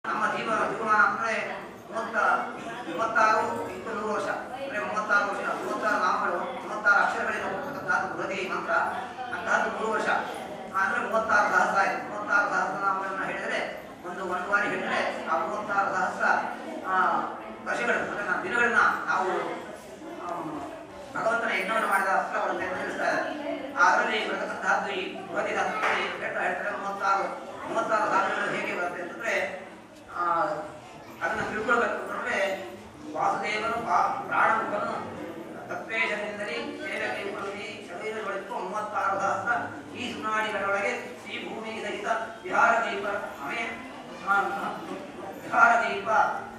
ನಮ್ಮ ಜೀವ ಜೀವಮಾನ ಅಂದ್ರೆ ಮೂವತ್ತ ಮೂವತ್ತಾರು ಇಂಟು ನೂರು ವರ್ಷ ಅಂದ್ರೆ ಮೂವತ್ತಾರು ವರ್ಷ ಮೂವತ್ತಾರು ನಾಮಗಳು ಮೂವತ್ತಾರು ಅಕ್ಷರಗಳಿಂದ ಕೊಡ್ತಕ್ಕಂಥದ್ದು ಬೃಹದಿ ಮಂತ್ರ ಅಂತಹದ್ದು ಮೂರು ವರ್ಷ ಅಂದ್ರೆ ಮೂವತ್ತಾರು ಸಹಸ್ರ ಆಯ್ತು ಮೂವತ್ತಾರು ಸಹಸ್ರ ನಾಮಗಳನ್ನ ಹೇಳಿದ್ರೆ ಒಂದು ಒಂದು ಬಾರಿ ಹೇಳಿದ್ರೆ ಆ ಮೂವತ್ತಾರು ಸಹಸ್ರ ಆ, ವರ್ಷಗಳು ಅಂದ್ರೆ ನಾವು ದಿನಗಳನ್ನ ನಾವು ಆಮ್, ಭಗವಂತನ ಯಜ್ಞವನ್ನು ಮಾಡಿದ ಫಲವನ್ನು ಅಂತ ತಿಳಿಸ್ತಾ ಇದ್ದಾರೆ ಅದರಲ್ಲಿ ಬರತಕ್ಕಂತಹದ್ದು ಈ ಬೃಹದಿ ಶಾಸ್ತ್ರದಲ್ಲಿ ಹೇಳ್ತಾ ಹೇಳ್ತಾರೆ ಮೂವತ್ತಾರು ಮೂವತ್ತಾರು ಸಾಧನೆಗಳು ಹೇಗೆ ಬರುತ್ತೆ ಅಂತಂದ್ರೆ ಆ, ಅದನ್ನ ತಿಳ್ಕೊಳ್ಬೇಕು ಅಂತಂದ್ರೆ ವಾಸುದೇವನು ಪಾ- ಪ್ರಾಣಮುಖನು ತತ್ವೇಶದಿಂದಲೇ ಸೇವೆ ಕೈಗೊಳ್ಳಿ ಶರೀರಗಳಿತ್ತು ಮೂವತ್ತಾರು ಸಹಸ್ರ ಈ ಸುನಾಡಿಗಳೊಳಗೆ ಈ ಭೂಮಿ ಸಹಿತ ವಿಹಾರ ದೀಪ ಅಮೇ ಆ, ವಿಹಾರ ದೀಪ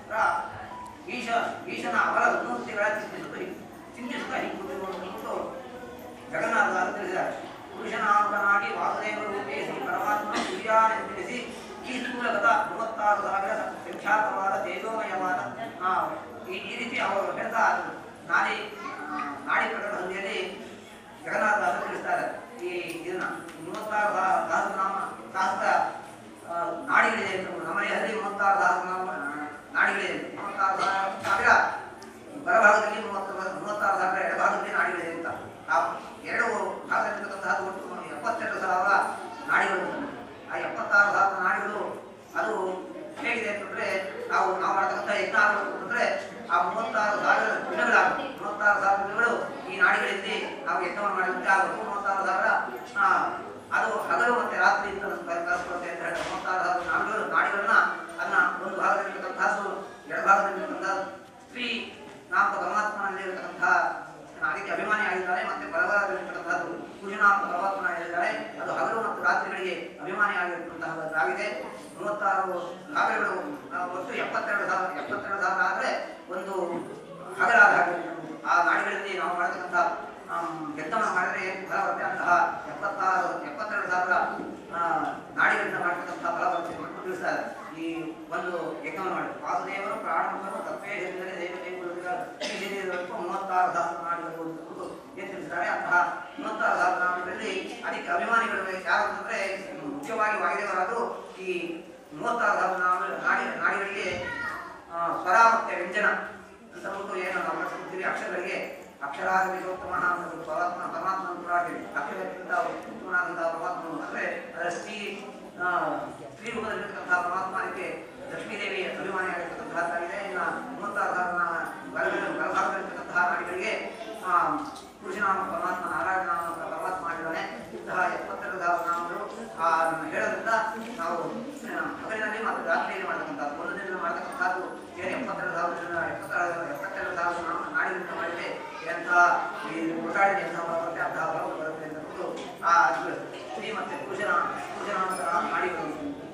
ಈಶ ಈಶನ ಅವರ ಉನ್ನತಿಗಳ ಚಿಂತಿಸುತ್ತ ಚಿಂತಿಸುತ್ತಾ ಹಿಂಗುತ್ತಿರುವುದು ಜಗನ್ನಾಥ ತಿಳಿಸಿದ್ದಾರೆ ಪುರುಷನಾಮಕನಾಗಿ ವಾಸುದೇವ ರೂಪಿಸಿ ಪರಮಾತ್ಮ ಸೂರ್ಯಾನೆಂದಿರಿಸಿ ಈ ಸ್ಥೂಲಗತ ಮೂವತ್ತಾರು ಸಾವಿರ ಸಂಖ್ಯಾತವಾದ ತೇಜೋಮಯವಾದ ಆ, ಈ ಈ ರೀತಿ ಅವರು ಹೇಳ್ತಾ ನಾಡಿ ಆ, ನಾಡಿ ಪ್ರಕಟ ಸಂಧಿಯಲ್ಲಿ ಜಗನ್ನಾಥ ತಿಳಿಸ್ತಾರೆ ಈ ಇದನ್ನ ಮೂವತ್ತಾರು ಸಹ- ಸಹಸ್ರನಾಮ ಸಹಸ್ರ ಆ, ನಾಡಿಗಳಿದೆ ಅಂತ ನಮ್ಮನೆ ಹಳ್ಳಿ ಮೂವತ್ತಾರು ಸಹಸ್ರನಾಮ ಆ, ನಾಡಿಗಳಿದೆ ಮೂವತ್ತಾರು ಸಹ- ಸಾವಿರ ಬಲಭಾಗದಲ್ಲಿ ಮೂವತ್ತು ಮೂವತ್ತಾರು ಸಾವಿರ ಎಡಭಾಗದಲ್ಲಿ ನಾಡಿಗಳಿದೆ ಅಂತ ಆ ಎರಡು ಭಾಗದಲ್ಲಿರ್ತಕ್ಕಂತಹದ್ದು ಒಟ್ಟು ಎಪ್ಪತ್ತೆರಡು ಸಾವಿರ ನಾಡಿಗಳು ಆ ಎಪ್ಪತ್ತಾರು ಸಾವಿರ ನಾಡಿಗಳು ಅದು ಹೇಗಿದೆ ಅಂತಂದ್ರೆ ನಾವು ನಾವು ಮಾಡತಕ್ಕಂಥ ಯಜ್ಞ ಆಗಬೇಕು ಅಂತಂದ್ರೆ ಆ ಮೂವತ್ತಾರು ಸಾವಿರ ದಿನಗಳಾಗಬೇಕು ಮೂವತ್ತಾರು ಸಾವಿರ ದಿನಗಳು ಈ ನಾಡಿಗಳಲ್ಲಿ ನಾವು ಯಜ್ಞವನ್ನು ಮಾಡುವಂತೆ ಆಗಬೇಕು ಮೂವತ್ತಾರು ಸಾವಿರ ಆ, ಅದು ಹಗಲು ಮತ್ತೆ ರಾತ್ರಿ ಅಂತ ಕಲಿಸ್ಕೊಳುತ್ತೆ ಅಂತ ಹೇಳಿ ಮೂವತ್ತಾರು ಸಾವಿರ ನಾಡಿಗಳು ನಾಡಿಗಳನ್ನ ಅದನ್ನ ಒಂದು ಭಾಗದಲ್ಲಿರ್ತಕ್ಕಂಥದ್ದು ಎಡಭಾಗದಲ್ಲಿರ್ತಕ್ಕಂಥದ್ದು ಸ್ತ್ರೀ ನಾಮಕ ಪರಮಾತ್ಮನಲ್ಲಿರತಕ್ಕಂತಹ ಅದಕ್ಕೆ ಅಭಿಮಾನಿ ಆಗಿದ್ದಾನೆ ಮತ್ತೆ ಬಲಭಾಗದಲ್ಲಿರ್ತಕ್ಕಂಥದ್ದು ಕುಜನಾಮಕ ಪರಮಾತ್ಮನ ಹೇಳಿದ್ದಾರೆ ಅದು ಹಗಲು ಮತ್ತು ರಾತ್ರಿಗಳಿಗೆ ಅಭಿಮಾನಿ ಆಗಿರತಕ್ಕಂತಹದ್ದಾಗಿದೆ ಮೂವತ್ತಾರು ಸಾವಿರಗಳು ಆ, ಒಟ್ಟು ಎಪ್ಪತ್ತೆರಡು ಸಾವಿರ ಎಪ್ಪತ್ತೆರಡು ಸಾವಿರ ಆದ್ರೆ ಒಂದು ಹಗಲಾದ ಹಾಗೆ ಆ ನಾಡಿಗಳಲ್ಲಿ ನಾವು ಮಾಡತಕ್ಕಂಥ ಯಜ್ಞವನ್ನು ಮಾಡಿದ್ರೆ ಏನು ಫಲ ಬರುತ್ತೆ ಅಂತಹ ಎಪ್ಪತ್ತಾರು ಎಪ್ಪತ್ತೆರಡು ಸಾವಿರ ಆ, ನಾಡಿಗಳಿಂದ ಮಾಡತಕ್ಕಂಥ ಫಲ ಬರುತ್ತೆ ಅಂತ ತಿಳಿಸ್ತಾರೆ ಈ ಒಂದು ಯಜ್ಞವನ್ನು ಮಾಡಿ ವಾಸುದೇವರು ಪ್ರಾಣಮುಖರು ತಪ್ಪೇಶದಿಂದಲೇ ದೇವ ಕೈಗೊಳ್ಳುವ ಮೂವತ್ತಾರು ಸಹಸ್ರ ನಾಡಿಗಳು ಅಂತ ಏನು ತಿಳಿಸಿದ್ದಾರೆ ಅಂತಹ ಮೂವತ್ತಾರು ಸಹಸ್ರ ನಾಡಿಗಳಲ್ಲಿ ಅದಕ್ಕೆ ಅಭಿಮಾನಿಗಳು ಯಾರು ಅಂತಂದ್ರೆ ಮುಖ್ಯವಾಗಿ ವಾಯುದೇವರಾದ್ರು ಈ ಮೂವತ್ತಾರು ಸಹಸ್ರ ನಾಡಿ ನಾಡಿ- ನಾಡಿಗಳಿಗೆ ಆ, ಸ್ವರ ಮತ್ತೆ ವ್ಯಂಜನ ಅಂತ ಅಂದ್ಬಿಟ್ಟು ಏನು ನಾವು ಬಳಸ್ಕೊಳ್ತೀವಿ ಅಕ್ಷರಗಳಿಗೆ ಅಕ್ಷರಾಗಲಿಗೋತ್ತಮ ಪರಮಾತ್ಮ ಪರಮಾತ್ಮ ಕೂಡ ಅಕ್ಷರಕ್ಕಿಂತ ಉತ್ತಮನಾದಂತಹ ಪರಮಾತ್ಮ ಅಂದ್ರೆ ಅದರ ಸ್ತ್ರೀ ಆ, ಸ್ತ್ರೀ ರೂಪದಲ್ಲಿರ್ತಕ್ಕಂತಹ ಪರಮಾತ್ಮ ಅದಕ್ಕೆ ಲಕ್ಷ್ಮೀದೇವಿ ಅಭಿಮಾನಿಯಾಗಿರ್ತಕ್ಕಂತಹದ್ದಾಗಿದೆ ಇನ್ನು ಮೂವತ್ತಾರು ಸಾವಿರ ಬಲಭಾಗ- ಬಲಭಾಗದಲ್ಲಿರ್ತಕ್ಕಂತಹ ನಾಡಿಗಳಿಗೆ ಆ, ಪುರುಷನಾಮ ಪರಮಾತ್ಮ ನಾರಾಯಣ ನಾಮ ಪರಮಾತ್ಮ ಆಗಿದ್ದಾನೆ ಇಂತಹ ಎಪ್ಪತ್ತೆರಡು ಸಾವಿರ ನಾಮಗಳು ಆ ಅದನ್ನ ಹೇಳೋದ್ರಿಂದ ನಾವು ಆ, ಹಗಲಿನಲ್ಲಿ ಮತ್ತು ರಾತ್ರಿಯಲ್ಲಿ ಮಾಡತಕ್ಕಂಥದ್ದು ಒಂದು ದಿನದಲ್ಲಿ ಮಾಡತಕ್ಕಂಥದ್ದು ಏನು ಎಪ್ಪತ್ತೆರಡು ಸಾವಿರ ಎಪ್ಪತ್ತೆರಡು ಎಪ್ಪತ್ತೆರಡು ಸಾವಿರ ನಾಮ ನಾಡಿಗಳಿಂದ ಮಾಡಿದ್ರೆ ಎಂಥ ಈ ಓಡಾಡಿದ ಎಂಥ ಫಲ ಬರುತ್ತೆ ಅಂತಹ ಫಲ ಬರುತ್ತೆ ಅಂತ ಅಂದ್ಬಿಟ್ಟು ಆ ಅದು ಸ್ತ್ರೀ ಮತ್ತೆ ಪುರುಷನ ಪುರುಷನಾಮಕರ ನಾಡಿಗಳು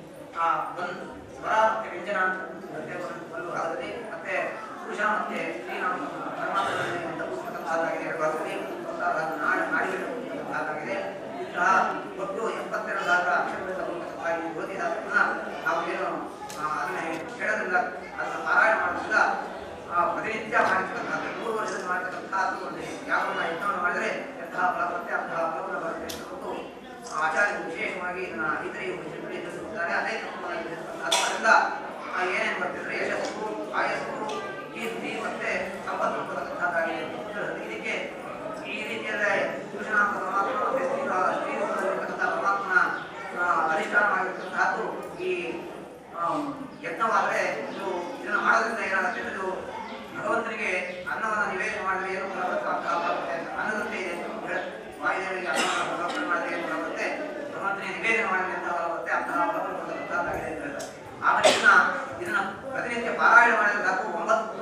ಆ ಒಂದು ಸ್ವರ ಮತ್ತೆ ವ್ಯಂಜನ ಅಂತ ಬರುತ್ತೆ ಒಂದು ಒಂದು ಭಾಗದಲ್ಲಿ ಮತ್ತೆ ಪುರುಷ ಮತ್ತೆ ಸ್ತ್ರೀ ನಾಮ ಪರಮಾತ್ಮನಲ್ಲಿ ಅಂತ ಪುಸ್ತಕದ್ದಾಗಿದೆ ಎರಡು ಭಾಗದಲ್ಲಿ ಒಂದು ನಾಡಿ ನಾಡಿಗಳು ಹಾಗಾಗಿದೆ ಇಂತಹ ಒಟ್ಟು ಎಪ್ಪತ್ತೆರಡು ಸಾವಿರ ಅಕ್ಷರಗಳಿಂದ ಬರ್ತಕ್ಕಂತಹ ಈ ಜ್ಯೋತಿ ಶಾಸ್ತ್ರನ ನಾವು ಏನು ಆ, ಅದನ್ನ ಹೇಳೋದ್ರಿಂದ ಅದನ್ನ ಪಾರಾಯಣ ಮಾಡೋದ್ರಿಂದ ಆ, ಪ್ರತಿನಿತ್ಯ ಮಾಡಿರ್ತಕ್ಕಂಥದ್ದು ಮೂರು ವರ್ಷದ ಮಾಡಿರ್ತಕ್ಕಂಥದ್ದು ಒಂದು ಯಾವನ್ನ ಯಜ್ಞವನ್ನು ಮಾಡಿದರೆ ಎಂತಹ ಫಲ ಬರುತ್ತೆ ಅಂತಹ ಫಲವನ್ನು ಬರುತ್ತೆ ಅಂತ ಹೇಳ್ಬಿಟ್ಟು ಆಚಾರ್ಯರು ವಿಶೇಷವಾಗಿ ಇದನ್ನ ಇತರೆ ಉಪನಿಷತ್ತಲ್ಲಿ ತಿಳಿಸಿರುತ್ತಾರೆ ಅದೇ ತತ್ವವನ್ನು ತಿಳಿಸಿರುತ್ತಾರೆ. ಅದರಿಂದ ಆ, ಏನೇನು ಬರ್ತಿದ್ರೆ ಯಶಸ್ಸು ಆಯಸ್ಸು ಕೀರ್ತಿ ಮತ್ತೆ ಸಂಪತ್ತು ಬರತಕ್ಕಂಥದ್ದಾಗಿದೆ ಅಂತ ಹೇಳುತ್ತೆ. ಇದಕ್ಕೆ ಈ ರೀತಿಯಲ್ಲೇ ಪುರುಷನಾಮ ಪರಮಾತ್ಮ ಮತ್ತೆ ಸ್ತ್ರೀ ಸ್ತ್ರೀ ರೂಪದಲ್ಲಿರ್ತಕ್ಕಂಥ ಪರಮಾತ್ಮನ ಆ, ಅಧಿಷ್ಠಾನವಾಗಿರ್ತಕ್ಕಂಥದ್ದು ಈ ಆಮ್, ಯಜ್ಞವಾದರೆ ಇದು ಇದನ್ನು ಮಾಡೋದ್ರಿಂದ ಏನಾಗುತ್ತೆ ಅಂದ್ರೆ ಇದು ಭಗವಂತನಿಗೆ ಅನ್ನವನ್ನು ನಿವೇದನೆ ಮಾಡಿದ್ರೆ ಏನು ಫಲ ಬರುತ್ತೆ ಅಂತಹ ಫಲ ಬರುತ್ತೆ ಅಂತ ಅನ್ನದಂತೆ ಇದೆ ಅಂತ ಹೇಳುತ್ತೆ. ವಾಯುದೇವರಿಗೆ ಅನ್ನವನ್ನು ಸಮರ್ಪಣೆ ಮಾಡಿದ್ರೆ ಏನು ಫಲ ಬರುತ್ತೆ ಭಗವಂತನಿಗೆ ನಿವೇದನೆ ಮಾಡಿದ್ರೆ ಎಂತಹ ಫಲ ಬರುತ್ತೆ ಅಂತಹ ಫಲ ಬರ್ತಕ್ಕಂಥದ್ದಾಗಿದೆ ಅಂತ ಹೇಳ್ತಾರೆ ಆಮೇಲೆ ಇದನ್ನ ಇದನ್ನ ಪ್ರತಿನಿತ್ಯ ಪಾರಾಯಣ ಮಾಡಿದ್ರೆ ಸಾಕು ಒಂಬತ್ತು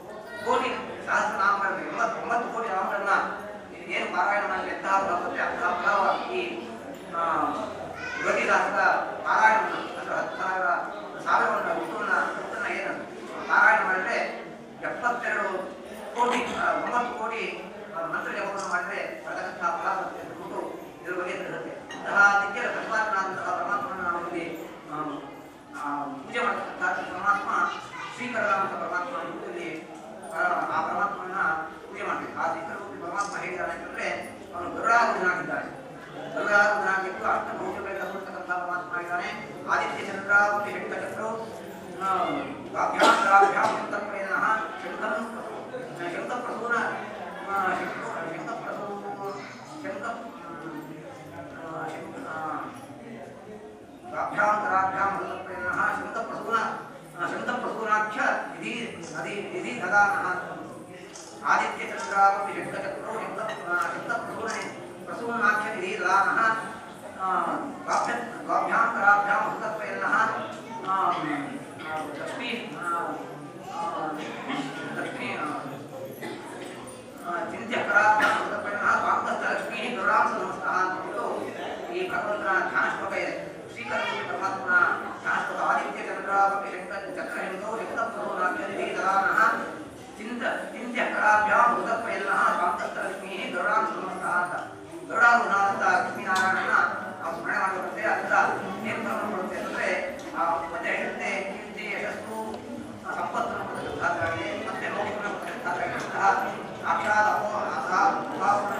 ಕೋಟಿ ಸಹಸ್ರ ನಾಮಗಳನ್ನು ಎಂಬತ್ತು ಒಂಬತ್ತು ಕೋಟಿ ನಾಮಗಳನ್ನ ಏನು ಪಾರಾಯಣ ಮಾಡಿದ್ರೆ ಎಂತಹ ಫಲ ಬರುತ್ತೆ ಅಂತಹ ಫಲ ಈ ಆ, ಯುವತಿ ದಾಸದ ಪಾರಾಯಣವನ್ನು ಅಂದ್ರೆ ಹತ್ತು ಸಾವಿರ ಸಾವಿರವನ್ನು ಹುಟ್ಟುವನ್ನ ಹುಟ್ಟನ್ನ ಏನು ಪಾರಾಯಣ ಮಾಡಿದ್ರೆ ಎಪ್ಪತ್ತೆರಡು ಕೋಟಿ ಆ, ಒಂಬತ್ತು ಕೋಟಿ ಆ, ಮಂತ್ರ ಜಪವನ್ನು ಮಾಡಿದ್ರೆ ಬರತಕ್ಕಂತಹ ಫಲ ಬರುತ್ತೆ ಅಂತ ಅಂದ್ಬಿಟ್ಟು ಇದ್ರ ಬಗ್ಗೆ ತಿಳಿಸುತ್ತೆ ಇಂತಹ ನಿತ್ಯ ಪ್ರತಿಪಾದನಾದಂತಹ ಪರಮಾತ್ಮನ ನಾವು ಇಲ್ಲಿ ಆ, ಆ, ಪೂಜೆ ಮಾಡತಕ್ಕಂತಹ ಪರಮಾತ್ಮ ಶ್ರೀಕರನಾದಂಥ ಪರಮಾತ್ಮ ಅಂದ್ಬಿಟ್ಟು ಇಲ್ಲಿ ಆ ಆ ಪರಮಾತ್ಮನ ಪೂಜೆ ಮಾಡಬೇಕು ಆ ಶ್ರೀಕರೂಪಿ ಪರಮಾತ್ಮ ಹೇಗಿದ್ದಾನೆ ಅಂತಂದ್ರೆ ಅವನು ಗರುಡಾಗುದನಾಗಿದ್ದಾನೆ ಗರುಡಾಗುದನಾಗಿದ್ದು ಅಷ್ಟ ಭೌತಿಕಗಳಿಂದ ಕೂಡಿರ್ತಕ್ಕಂಥ ಪರಮಾತ್ಮ ಆಗಿದ್ದಾನೆ ಆದಿತ್ಯ ಚಂದ್ರಾವತಿ ಹೆಂಡಚಕ್ರು ಅಭ್ಯಾಸರಾಭ್ಯಾಂ ಶಂಕರಪ್ರೇರಣಃ ಶಂಕರ ಶಂಕರಪ್ರಸೂನ ಶಂಕರಪ್ರಸೂ ಶಂಕ ಅಭ್ಯಾಂತರಾಭ್ಯಾಂ ಶಂಕರಪ್ರೇರಣಃ ಶಂಕರಪ್ರಸೂನ ಶಂಕರಪ್ರಸೂನಾಖ್ಯ ವಿಧಿ ಅಧಿ ವಿಧಿ ದದಾನಃ ಆದಿತ್ಯ ಚಂದ್ರಾವಪಿ ಶಂಕಚಕ್ರೋ ಶಂಕ ಶಂಕಪ್ರಸೂನೆ ಪ್ರಸೂನಾಖ್ಯ ವಿಧಿ ದದಾನಃ ದ್ವಾಭ್ಯ ದ್ವಾಭ್ಯಾಂತರಾಭ್ಯಾಂ ಶಂಕರಪ್ರೇರಣಃ ಲಕ್ಷ್ಮೀ ಲಕ್ಷ್ಮೀ ಚಿಂತ್ಯಕರಾಭ್ಯಾಸಪರಿಣಃ ಸ್ವಾಂತಲಕ್ಷ್ಮೀ ಗರುಡಾಂ ಸಮಸ್ತಃ ಅಂದ್ಬಿಟ್ಟು ಈ ಭಗವಂತನ ಧ್ಯಾನ ಶ್ಲೋಕ ಇದೆ ಶ್ರೀಕರಣ ಪರಮಾತ್ಮನ ಧ್ಯಾನ ಶ್ಲೋಕ ಆದಿತ್ಯ ಚಂದ್ರಾವಪಿ ಶಂಕರ ಚಕ್ರಹಿಂದೋ ಶಂಕಪ್ರಭುನಾಭ್ಯದಿ ದದಾನಃ ಚಿಂತ ಚಿಂತ್ಯಕರಾಭ್ಯಾಂ ಮೃತಪ್ರಯನ್ನಃ ಸ್ವಾಂತಲಕ್ಷ್ಮೀ ಗರುಡಾಂ ಸಮಸ್ತಃ ಅಂತ ಗರುಡಾರುಣ ಅಂತ ಲಕ್ಷ್ಮೀನಾರಾಯಣನ ನಾವು ಸ್ಮರಣೆ ಮಾಡಬೇಕಂತೆ ಅದರಿಂದ ಏನು ಕ್ರಮ ಕೊಡುತ್ತೆ ಅಂದರೆ ಮತ್ತೆ ಹೇಳುತ್ತೆ ಕೀರ್ತಿ ಯಶಸ್ಸು ಸಂಪತ್ತನ್ನು ಕೊಡತಕ್ಕಂಥದ್ದಾಗಿದೆ ಮತ್ತೆ ಮೋಕ್ಷವನ್ನು ಕೊಡತಕ್ಕಂಥದ್ದಾಗಿರುವಂತಹ ಸಾಕ್ಷಾತ್ ಅಮೋ ಅಥವಾ ಅಭಾವನ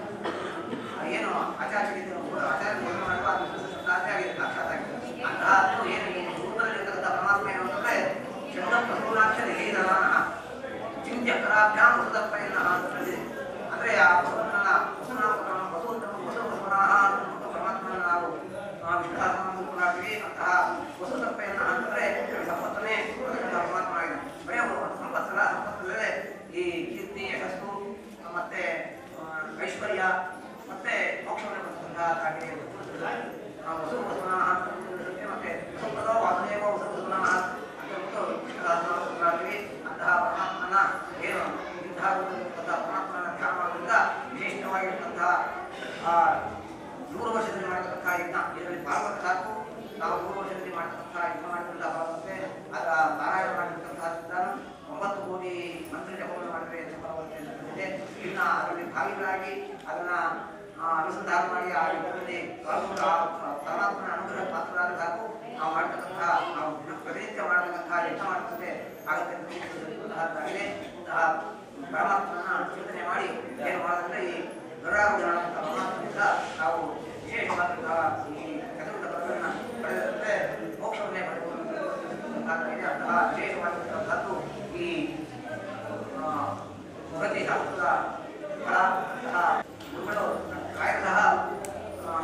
ಏನು ಆಚಾರ್ಯರಿದ್ದರು ಆಚಾರ್ಯ ಬೋಧನೆ ಮಾಡುವ ಅದು ಸಾಧ್ಯ ಆಗಿದೆ ಸಾಕ್ಷಾತ್ ಆಗಿದೆ ಅಂತಹ ಏನು ಈ ರೂಪದಲ್ಲಿರ್ತಕ್ಕಂಥ ಪರಮಾತ್ಮ ಏನು ಅಂತಂದ್ರೆ ಶಬ್ದ ಪ್ರಸೂನಾಕ್ಷ ನಿಲೀಧರಾನ ಚಿಂತ್ಯಕರಾಭ್ಯಾಂ ಮೃತಪ್ರಯನ್ನ ಅಂತ ಹೇಳಿದೆ ಅಂದ್ರೆ ಆ ಭಗವಂತನ ವಸುನಾಮಕರಣ ವಸುವಂತನು ವಸುವಸುನಾಹ ಅಂತ ಪರಮಾತ್ಮನ ನಾವು ವಿಷ್ಣುಧಾರನಾಗಿ ಅಂತಹ ವಸುತಪ್ಪೆಯನ್ನ ಅಂತಂದ್ರೆ ಸಂಪತ್ತನ್ನೇ ಕೊಡತಕ್ಕಂಥ ಪರಮಾತ್ಮ ಆಗಿದೆ ಬರೀ ಸಂಪತ್ತಲ್ಲ ಸಂಪತ್ತಲ್ಲದೆ ಈ ಕೀರ್ತಿ ಯಶಸ್ಸು ಮತ್ತೆ ಆ, ಐಶ್ವರ್ಯ ಮತ್ತೆ ಮೋಕ್ಷವನ್ನು ಕೊಡ್ತಕ್ಕಂಥದ್ದಾಗಿದೆ ವಸು ವಸುನಾಹ ಅಂತ ಹೇಳಿರುತ್ತೆ. ಮತ್ತೆ ಸಂಪದ ವಾಸುದೇವ ವಸು ವಸುನಾಹ ಅಂತ ಬಿಟ್ಟು ವಿಷ್ಣುಧಾರನಾಗಿ ಅಂತಹ ಪರಮಾತ್ಮನ ಏನು ಇಂತಹ ರೂಪದಲ್ಲಿರ್ತಕ್ಕಂಥ ಪರಮಾತ್ಮನ ಧ್ಯಾನ ಮಾಡೋದ್ರಿಂದ ವಿಶೇಷವಾಗಿರ್ತಕ್ಕಂತಹ ಆ ನೂರು ವರ್ಷದಲ್ಲಿ ಮಾಡತಕ್ಕಂಥ ಯಜ್ಞ ಇದರಲ್ಲಿ ಭಾಗವತ ಸಾಕು ನಾವು ನೂರು ವರ್ಷದಲ್ಲಿ ಮಾಡತಕ್ಕಂಥ ಯಜ್ಞ ಮಾಡಿದಂತಹ ಭಾಗವತೆ ಅದರ ಪಾರಾಯಣ ಮಾಡಿರ್ತಕ್ಕಂಥ ಒಂಬತ್ತು ಕೋಟಿ ಮಂತ್ರ ಜಪವನ್ನು ಮಾಡಿದ್ರೆ ಎಷ್ಟು ಬರುತ್ತೆ ಅಂತ ಬಂದಿದೆ ಇನ್ನ ಅದರಲ್ಲಿ ಭಾಗಿಗಳಾಗಿ ಅದನ್ನ ಆ, ಅನುಸಂಧಾನ ಮಾಡಿ ಆ ಯಜ್ಞದಲ್ಲಿ ಪಾಲ್ಗೊಂಡು ಆ ಪರಮಾತ್ಮನ ಅನುಗ್ರಹ ಪಾತ್ರರಾದ ಸಾಕು ನಾವು ಮಾಡತಕ್ಕಂಥ ನಾವು ದಿನ ಪ್ರತಿನಿತ್ಯ ಮಾಡತಕ್ಕಂಥ ಯಜ್ಞ ಮಾಡತಕ್ಕಂತೆ ಆಗತ್ತೆ ಅಂತ ತಿಳಿಸಿರ್ತಕ್ಕಂತಹದ್ದಾಗಿದೆ ಇಂತಹ ಪರಮಾತ್ಮನ ಚಿಂತನೆ ಮಾಡಿ ಏನು ಮಾಡೋದಂದ್ರೆ ಈ ಗರುಡಾರೂಢ ಅಂತ ಪರಮಾತ್ಮನಿಂದ ನಾವು ವಿಶೇಷವಾದಂತಹ ಈ ಚತುರ್ಥ ಪದಗಳನ್ನು ಪಡೆದಂತೆ ಮೋಕ್ಷವನ್ನೇ ಪಡೆದುಕೊಳ್ಳುವಂತಾಗಿದೆ ಅಂತಹ ವಿಶೇಷವಾಗಿರ್ತಕ್ಕಂಥದ್ದು ಈ ಆ, ಪ್ರತಿ ಶಾಸ್ತ್ರದ ಫಲ ಅಂತಹ ಗುರುಗಳು ಪ್ರಾಯತಃ ಆ,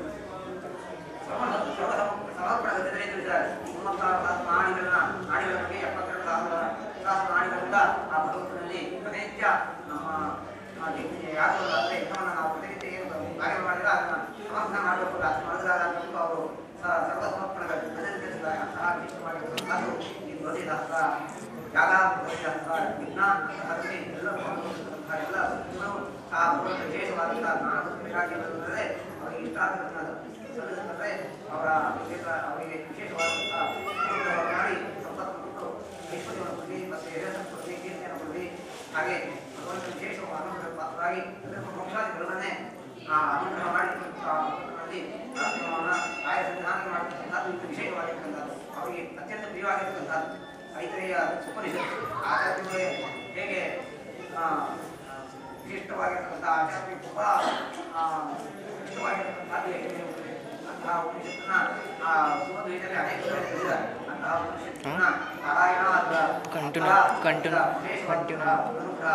ಸಮರ್ಥ- ಸರ್ವ- ಸಮರ್ಪಣಗತಿಯಲ್ಲಿ ತಿಳಿಸಿದ್ದಾರೆ ಮೂವತ್ತಾರು ಸಹಸ್ರ ನಾಡಿಗಳನ್ನ ನಾಡಿಗಳ ಬಗ್ಗೆ ಎಪ್ಪತ್ತೆರಡು ಸಾವಿರ ಸಹಸ್ರ ನಾಡಿಗಳಿಂದ ಆ ಭಗವಂತನಲ್ಲಿ ಪ್ರತಿನಿತ್ಯ ನಮ್ಮ ಆ, ಈ ಯಾಗವನ್ನಾದ್ರೆ ಯಜ್ಞವನ್ನ ನಾವು ಪ್ರತಿನಿತ್ಯ ಏನು ಕಾರ್ಯ ಮಾಡಿದ್ರೆ ಅದನ್ನ ಸಮರ್ಪಣೆ ಮಾಡಬೇಕು ಅದು ಮಾಡಿದಾಗ ಅಂತ ಅವರು ಸ- ಸರ್ವ ಸಮರ್ಪಣೆಗಳು ಅದನ್ನು ತಿಳಿಸಿದ್ದಾರೆ ಅಂತಹ ವಿಶೇಷವಾಗಿರ್ತಕ್ಕಂಥದ್ದು ಈ ಧ್ವನಿ ಶಾಸ್ತ್ರ ಯಾಗ ಧ್ವನಿ ಶಾಸ್ತ್ರ ವಿಜ್ಞಾನ ಅದರಲ್ಲಿ ಎಲ್ಲರೂ ಭಾಗವಹಿಸಿದಂತಹ ಎಲ್ಲ ಭಕ್ತರು ಆ ಭಗವಂತ ವಿಶೇಷವಾದಂತಹ ಜ್ಞಾನಭಕ್ತರಾಗಿರುವುದಲ್ಲದೆ ಅವರಿಗೆ ಇಷ್ಟ ಆಗತಕ್ಕಂಥ ಸಲ್ಲಿಸುತ್ತದೆ ಅವರ ವಿಶೇಷ ಅವರಿಗೆ ವಿಶೇಷವಾದಂತಹ ಅನುಗ್ರಹವನ್ನು ಮಾಡಿ ಸಂಪತ್ತು ಕೊಟ್ಟು ಐಶ್ವರ್ಯವನ್ನು ಕೊಡಲಿ ಮತ್ತು ಯಶಸ್ಸನ್ನು ಕೊಡಲಿ ಕೀರ್ತಿಯನ್ನು ಕೊಡಲಿ ಹಾಗೆ ಭಗವಂತ ವಿಶೇಷವಾದ ಅನುಗ್ರಹ ಪಾತ್ರರಾಗಿ ಎಲ್ಲರಿಗೂ ಮೋಕ್ಷಾದಿಗಳನ್ನೇ ಆ ಅನುಗ್ರಹ ಮಾಡಿ ಆ ಭಗವಂತನಲ್ಲಿ ಪ್ರಾರ್ಥನೆಯನ್ನ ಕಾಯ ಸಂಧಾನ ಮಾಡತಕ್ಕಂಥದ್ದು ಇದು ವಿಶೇಷವಾಗಿರ್ತಕ್ಕಂಥದ್ದು ಅವರಿಗೆ ಅತ್ಯಂತ ಪ್ರಿಯವಾಗಿರ್ತಕ್ಕಂಥದ್ದು ಐತರೆಯ ಉಪನಿಷತ್ತು ಆಚಾರ್ಯರಿಗೆ ಹೇಗೆ ಆ, ವಿಶಿಷ್ಟವಾಗಿರ್ತಕ್ಕಂಥ ಆಚಾರ್ಯ ತುಂಬ ಆ, ಇಷ್ಟವಾಗಿರ್ತಕ್ಕಂಥದ್ದು ಹೇಗೆ ಅಂತಹ ಉಪನಿಷತ್ತನ್ನ ಆ ಸುಮಧ್ವೀತಲ್ಲಿ ಅನೇಕ ಕಡೆ ಹೇಳಿದ್ದಾರೆ ಅಂತಹ ಉಪನಿಷತ್ತನ್ನ ಪಾರಾಯಣ ಅಥವಾ Continue, ಅಥವಾ continue, ವಿಶೇಷವಾದಂತಹ ಅನುಗ್ರಹ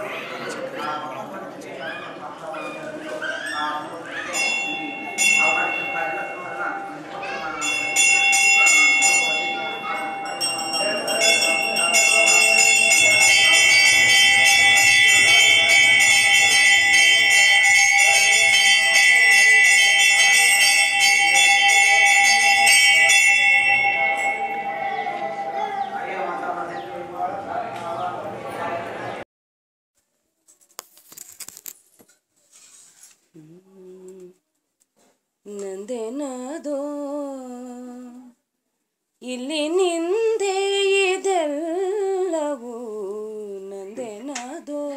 ಆ ಭಗವಂತನ ವಿಶೇಷ ಪಾತ್ರವನ್ನು ಆ ಭಗವಂತನಿಗೆ ಈ ನಾವು ಮಾಡಿದಂತಹ ಎಲ್ಲ ಕರ್ಮಗಳನ್ನ ನಂದೆನದೋ ಇಲ್ಲಿ ನಿಂದೆ ಇದೆಲ್ಲವೂ ನಂದೆನದೋ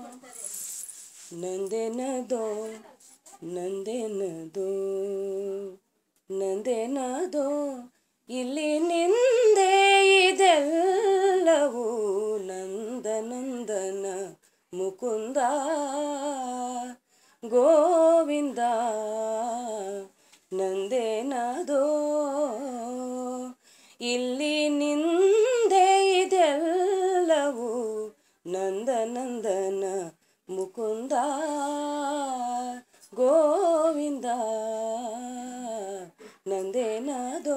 ನಂದೆನದೋ ನಂದೆನದೋ ನಂದೆನದೋ ಇಲ್ಲಿ ನಿಂದೆ ಇದೆಲ್ಲವೂ ನಂದನಂದನ ಮುಕುಂದ ಗೋವಿಂದ ನಂದೆ ನಂದ ನಂದನ ಮುಕುಂದ ಗೋವಿಂದ ನಂದೇನದೋ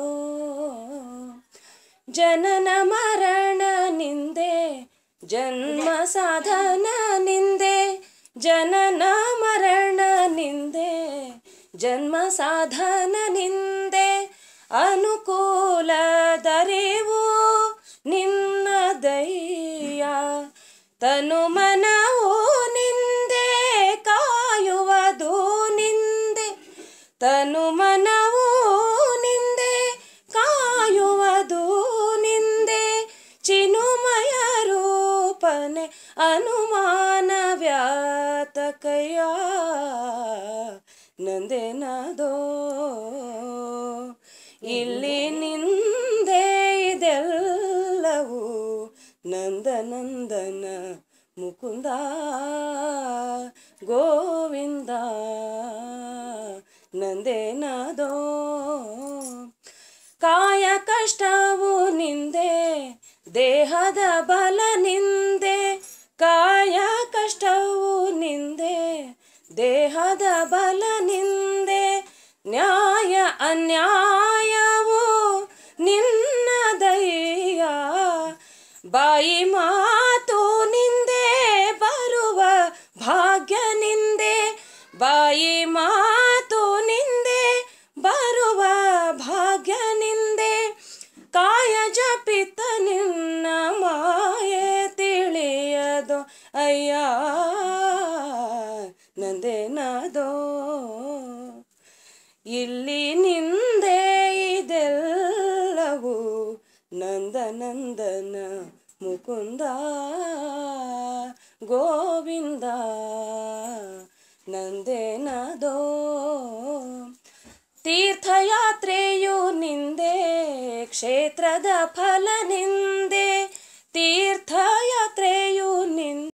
ಜನನ ಮರಣ ನಿಂದೆ ಜನ್ಮ ಸಾಧನ ನಿಂದೆ ಜನನ ಮರಣ ನಿಂದೆ ಜನ್ಮ ಸಾಧನ ನಿಂದೆ ಅನುಕೂಲದರಿವು ನಿನ್ನ ದಯ್ಯ ತನು ಮನವು ನಿಂದೆ ಕಾಯುವುದು ನಿಂದೆ ತನು ಮನವು ನಿಂದೆ ಕಾಯುವುದು ನಿಂದೆ ಚಿನುಮಯ ರೂಪನೆ ಅನುಮಾನ ವ್ಯಾತಕಯ ನಂದೇನದೋ ಇಲ್ಲಿ ನಿಂದೆ ಇದೆಲ್ಲವೂ ನಂದ ನಂದನ ಮುಕುಂದ ಗೋವಿಂದ ನಂದೇನದೋ ಕಾಯ ಕಷ್ಟವು ನಿಂದೆ ದೇಹದ ಬಲ ನಿಂದೆ ಕಾಯ ಕಷ್ಟವು ನಿಂದೆ ದೇಹದ ಬಲ ನಿಂದೆ ನ್ಯಾಯ ಅನ್ಯಾಯವು ನಿನ್ನ ದಯ್ಯ ಬಾಯಿ ಮಾತು ನಿಂದೆ ಬರುವ ಭಾಗ್ಯ ನಿಂದೆ ಬಾಯಿ ಮಾತು ನಿಂದೆ ಬರುವ ಭಾಗ್ಯ ನಿಂದೆ ಕಾಯ ಜಪಿತ ನಿನ್ನ ಮಾಯೆ ತಿಳಿಯದು ಅಯ್ಯ ನಂದೇನದೋ ಇಲ್ಲಿ ನಿಂದೆ ಇದೆಲ್ಲವೂ ನಂದ ನಂದನ ಮುಕುಂದ ಗೋವಿಂದ ನಂದೇನದೋ ತೀರ್ಥಯಾತ್ರೆಯು ನಿಂದೆ ಕ್ಷೇತ್ರದ ಫಲ ನಿಂದೆ ತೀರ್ಥಯಾತ್ರೆಯು ನಿಂದೆ